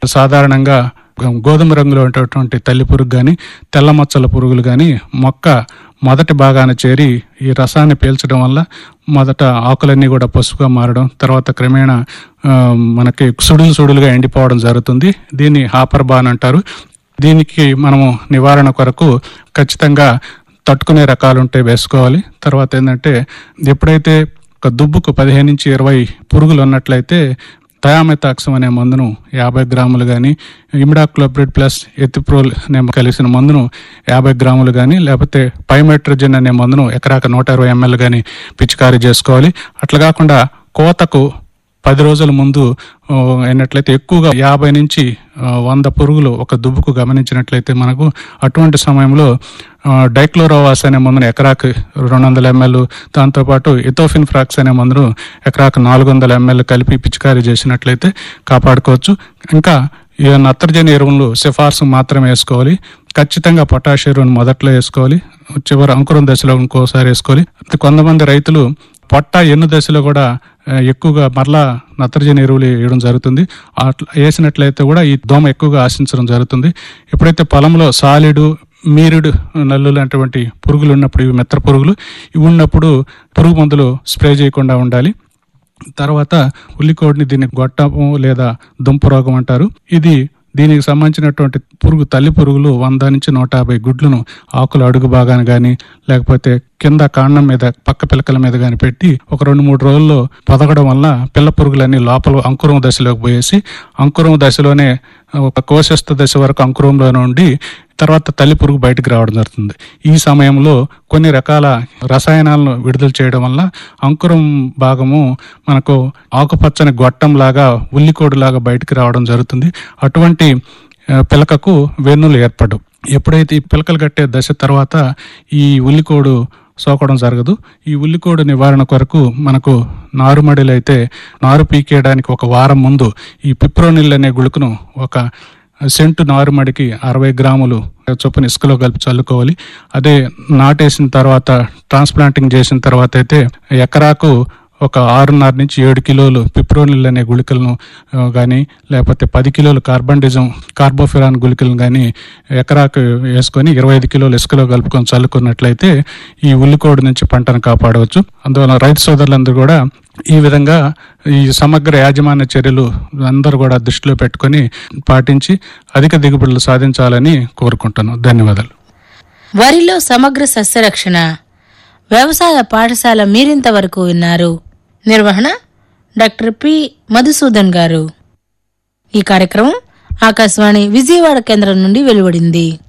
సాధారణంగా గోధుమ రంగులో ఉండేటువంటి తల్లి పురుగు కానీ తెల్ల మచ్చల పురుగులు కానీ మొక్క మొదటి భాగాన చేరి ఈ రసాన్ని పీల్చడం వల్ల మొదట ఆకులన్నీ కూడా పసుపుగా మారడం తర్వాత క్రమేణా ఆ, మనకి సుడులు సుడులుగా ఎండిపోవడం జరుగుతుంది దీన్ని హాపర్ బాన్ అంటారు దీనికి మనము నివారణ కొరకు ఖచ్చితంగా తట్టుకునే రకాలు ఉంటే వేసుకోవాలి తర్వాత ఏంటంటే ఎప్పుడైతే ఒక దుబ్బుకు పదిహేను నుంచి ఇరవై పురుగులు ఉన్నట్లయితే థయామెతాక్సం అనే మందును యాభై గ్రాములు కానీ ఇమిడాక్లోప్రిడ్ ప్లస్ ఎథిప్రోల్ అనే కలిసిన మందును యాభై గ్రాములు కానీ లేకపోతే పైమెట్రోజన్ అనే మందును ఎకరాక నూట ఇరవై ఎంఎల్ కానీ పిచికారీ చేసుకోవాలి అట్లా కాకుండా కోతకు పది రోజుల ముందు ఆ, అయినట్లయితే ఎక్కువగా యాభై నుంచి ఆ, వంద పురుగులు ఒక దుబ్బుకు గమనించినట్లయితే మనకు అటువంటి సమయంలో ఆ, డైక్లోరోవాస్ అనే మందును ఎకరాకు రెండు వందల ఎంఎల్ దాంతోపాటు ఇథోఫిన్ ఫ్రాక్స్ అనే మందును ఎకరాకు నాలుగు వందల ఎంఎల్ కలిపి పిచికారీ చేసినట్లయితే కాపాడుకోవచ్చు ఇంకా ఈ నత్రజని ఎరువులు సిఫార్సు మాత్రమే వేసుకోవాలి ఖచ్చితంగా పొటాష్ ఎరువును మొదట్లో వేసుకోవాలి చివరి అంకురం దశలో ఇంకోసారి వేసుకోవాలి కొంతమంది రైతులు పొట్ట ఎన్ను దశలో కూడా ఆ, ఎక్కువగా మరలా నత్రజని ఎరువులు వేయడం జరుగుతుంది అట్లా వేసినట్లయితే కూడా ఈ దోమ ఎక్కువగా ఆశించడం జరుగుతుంది ఎప్పుడైతే పొలంలో సాలిడు మీరుడు నల్లు లాంటివంటి పురుగులు ఉన్నప్పుడు ఇవి మెత్త పురుగులు ఇవి ఉన్నప్పుడు పురుగు మందులు స్ప్రే చేయకుండా ఉండాలి తర్వాత ఉల్లికోడిని దీన్ని గొట్టము లేదా దుంప రోగం అంటారు ఇది దీనికి సంబంధించినటువంటి పురుగు తల్లి పురుగులు వంద నుంచి నూట యాభై గుడ్లను ఆకుల అడుగు భాగాన గాని లేకపోతే కింద కాండం మీద పక్క పిలకల మీద గాని పెట్టి ఒక రెండు మూడు రోజుల్లో పొదగడం వల్ల పిల్ల పురుగులన్నీ లోపల అంకురం దశలోకి పోయేసి అంకురం దశలోనే ఒక కోశస్థ దశ వరకు అంకురంలోనే ఉండి తర్వాత తల్లి పురుగు బయటకు రావడం జరుగుతుంది ఈ సమయంలో కొన్ని రకాల రసాయనాలను విడుదల చేయడం వల్ల అంకురం భాగము మనకు ఆకుపచ్చని గొట్టం లాగా ఉల్లికోడు లాగా బయటకు రావడం జరుగుతుంది అటువంటి ఆ, పిలకకు వెన్నులు ఏర్పడవు ఎప్పుడైతే ఈ పిలకలు కట్టే దశ తర్వాత ఈ ఉల్లికోడు సోకడం జరగదు ఈ ఉల్లికోడు నివారణ కొరకు మనకు నారుమడిలో అయితే నారు పీకేయడానికి ఒక వారం ముందు ఈ పిప్రోనిల్ అనే గుళుకును ఒక సెంటు నారుమడికి అరవై గ్రాములు చొప్పున ఇసుకలో కలిపి చల్లుకోవాలి అదే నాటేసిన తర్వాత ట్రాన్స్ప్లాంటింగ్ చేసిన తర్వాత అయితే ఎకరాకు ఒక ఆరున్నర నుంచి ఏడు కిలోలు పిప్రోనిల్ అనే గుళికలను కానీ లేకపోతే పది కిలోలు కార్బండిజం కార్బోఫిరాన్ గుళికలను కానీ ఎకరాకు వేసుకొని ఇరవై ఐదు కిలోలు ఇసుకలో కలుపుకొని చల్లుకున్నట్లయితే ఈ ఉల్లికోడు నుంచి పంటను కాపాడవచ్చు అందువల్ల రైతు సోదరులందరూ కూడా ఈ విధంగా ఈ సమగ్ర యాజమాన్య చర్యలు అందరూ కూడా దృష్టిలో పెట్టుకొని పాటించి అధిక దిగుబడులు సాధించాలని కోరుకుంటాను ధన్యవాదాలు వరిలో సమగ్ర సస్యరక్షణ వ్యవసాయ పాఠశాల మీరింతవరకు విన్నారు నిర్వహణ డాక్టర్ పి మధుసూదన్ గారు ఈ కార్యక్రమం ఆకాశవాణి విజయవాడ కేంద్రం నుండి వెలువడింది